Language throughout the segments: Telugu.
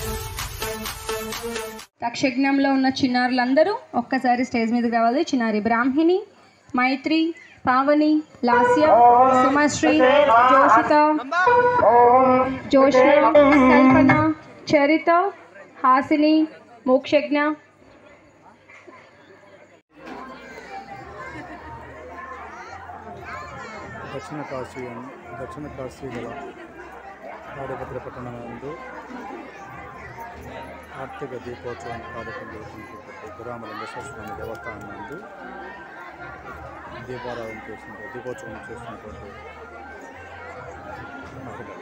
తక్షజ్ఞంలో ఉన్న చిన్నారులందరూ ఒక్కసారి స్టేజ్ మీదకి రావాలి చిన్నారి బ్రాహ్మిణి మైత్రి పావని లాస్య సుమశ్రీ జోషిత జోష్న కల్పన చరిత హాసిని మోక్షజ్ఞ దక్షిణ కాశీ దక్షిణ కాశీ గల తాడిపత్రి పట్టణందు ఆర్థిక దీపోత్సవం కార్యక్రమం జరుగుతున్నటువంటి గురామలింగేశ్వర స్వామి దేవస్థానం నందు దీపారాధన చేసిన దీపోత్సవం చేసినటువంటి మహిళ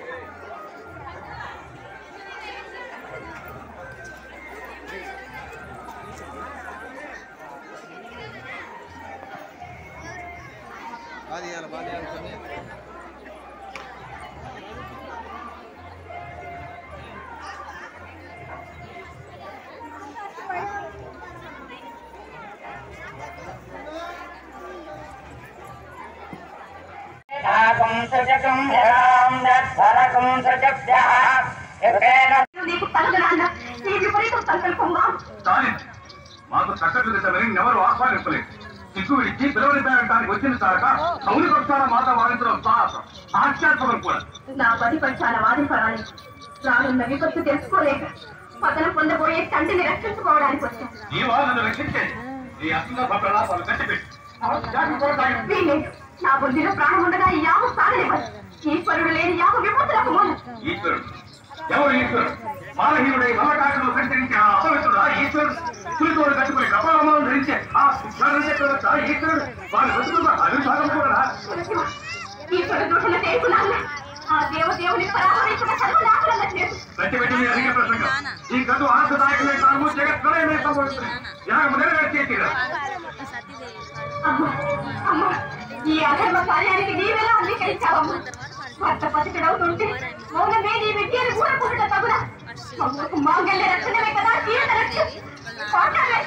నీకు తలదనాన్న నీ విపరీతం సంకల్పంగా స్టాలిన్ మాకు చక్కట్లు దిశమని ఎవరు ఆహ్వానించలేదు సిగ్గు విడిచి పిలవనిపోయడానికి వచ్చిన సారక సౌలి పక్షాల మాట వాదించడం సాహసం ఆశ్చర్యపడం కూడా నా పది పక్షాల వాదింపరాలి రానున్న విపత్తు తెలుసుకోలేక పతనం పొందబోయే తండ్రిని రక్షించుకోవడానికి వచ్చాను ఈ వాదన రక్షించేది ఈ అసందర్భ ప్రలాపాలు కట్టిపెట్టి జాతి కొనసాగింపు. వీలేదు నా బుద్ధిలో ప్రాణం ఉండగా ఈ యావ సాగనివ్వదు ఈశ్వరుడు లేని యావ విపత్తులకు మూలం ఈశ్వరుడు ఎవరు ఈశ్వరుడు మానహీనుడై మమకాటలు సంచరించే ఆ అపవిత్రుడు ఆ ఈశ్వరుడు పులితోడు కట్టుకుని కపాలమాలను ధరించే ఆ శుద్ధాలను చెప్పవచ్చు ఆ ఈశ్వరుడు వారి బతుకున్న అవిభాగం కూడా ఈశ్వర దోషణ చేసుకున్నాను ఆ దేవదేవుని పరామరించిన సర్వనాశనంగా చేసు ప్రతిపెట్టి మీ అధిక ప్రసంగం ఈ గదు ఆనందదాయకమే తాము జగత్ ప్రళయమే సంభవిస్తుంది యాగము నెరవేర్చే తీరా అమ్మా అమ్మా ఈ అధర్మ కార్యానికి నీవెలా అంగీకరించావమ్మా భర్త పతికడవుతుంటే మౌనమే నీ విద్యను ఊరకుండుట తగున అమ్మకు మాంగల్య రక్షణమే కదా జీవిత రక్షణ పాఠాలే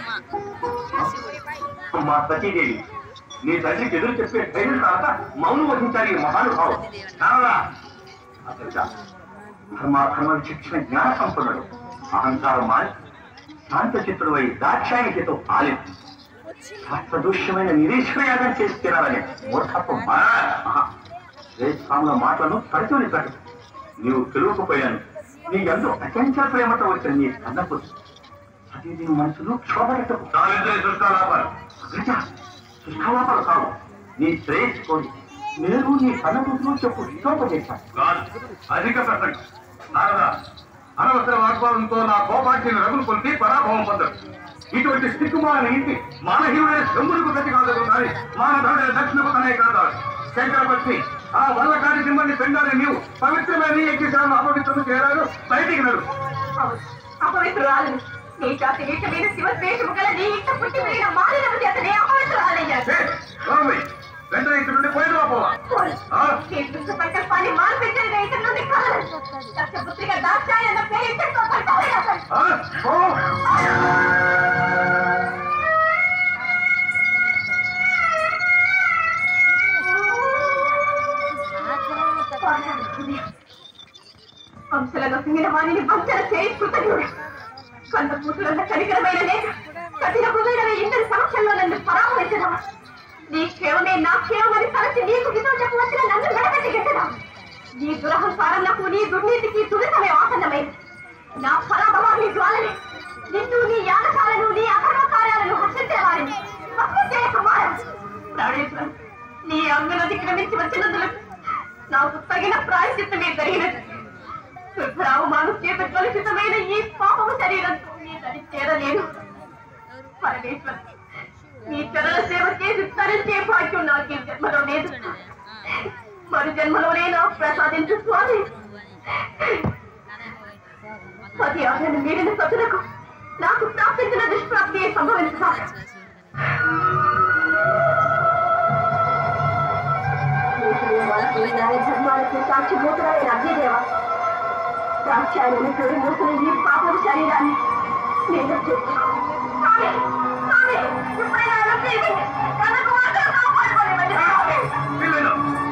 మా సతీదేవి నీ తల్లికి ఎదురు చెప్పే ధైర్యం తర్వాత మౌనం వహించాలి ఈ మహానుభావం కావాలా అసలు ధర్మాధర్మ శిక్షణ జ్ఞాన సంపన్నుడు అహంకారం మాని శాంత చిత్రుడు అయి దాక్షాయినికితో ఆలి దూష్యమైన నిరీశ్వరయాగం చేసి తినాలని మూర్ఖత్వం స్వాముల మాటలను పరిచయం పెట్టు నీవు తెలుగుకుపోయాను నీ ఎందు అత్యంత ప్రేమతో వచ్చిన నీ కన్నపు సతీదేవి మనసులు క్షోభపెట్టకు సృష్టాలాపాలు సృష్టాలాపాలు కావు నీ శ్రేయస్కోరి నేను నీ కన్నపుతులు చెప్పు హితోపదేశాను అధిక ప్రసంగం నారదా అనవసర వాగ్వాదంతో నా కోపాగ్ని రగులు కొలిపి పరాభవం పొందరు ఇటువంటి స్థితిమాన ఇంటి మానహీనుడే శంభులకు గతి కాదు కానీ మానధనుడే దక్షిణకు తనే కాదు శంకరపత్ని ఆ వల్లకాడి మిమ్మల్ని పెండాలి నీవు పవిత్రమైన ఈ యజ్ఞశాలను అపవిత్రము చేరారు బయటికి నడు అపవిత్రురాలు నీ జాతి నీచమైన శివద్వేషము గల నీ ఇంట పుట్టి పెరిగిన మాలినము చేతనే అపవిత్రురాలయ్యారు ఏ, రామయ్య, వెంటనే ఇక్కడ నుండి పోయి పోవా ఆ? ఈ దుష్ట సంకల్పాన్ని మార్పించని ఇతర నుండి కాదు సత్యపుత్రిగా దాచాయి అన్న పేరు ఇంతటితో పడిపోయారు ఆ? పో. అంశలలో సింగిన వాణిని వంచన చేయి కృతజ్ఞుడు కన్న కూతురన్న కనికరమైన లేక కఠిన హృదయమైన ఇందరి సమక్షంలో నన్ను పరామరించదా నీ క్షేమమే నా క్షేమమని తలచి నీకు హితం చెప్పవలసిన నన్ను వెనకటి గెట్టదా నీ దురహంకారంలకు నీ దుర్నీతికి దురితమే ఆసన్నమైంది నా పరాభవాన్ని జ్వాలని నిన్ను నీ యాగశాలను నీ అధర్మ కార్యాలను హర్షించే వారిని హత్య ప్రమాణం ప్రాణేశ్వరం నీ అంగులు దిక్రమించి వచ్చినందులకు నాకు తగిన ప్రాయశ్చిత్తమే జరిగినది శుభ్రావమాను చేత కలుషితమైన ఈ పాపము శరీరంతో నీ దరి చేరలేను పరమేశ్వర్ నీ చరణ సేవ చేసి తరించే భాగ్యం నాకు ఈ జన్మలో లేదు మరు జన్మలోనే నాకు ప్రసాదించు స్వామి పది ఆజ్ఞను మీరిన సతులకు నాకు ప్రాప్తించిన దుష్ప్రాప్తి సంభవించదా ధర్మాలకు సాక్షి మూతురాయన అగ్నిదేవ సాక్ష్యాలను చూడి మూసిన ఈ పాపం శరీరాన్ని నేను చేసుకో స్వామి, స్వామి, ఎప్పుడైనా నొప్పి ఇది. కనుక మాత్రం కాపాడుకోనివ్వండి, స్వామి. పిల్లలు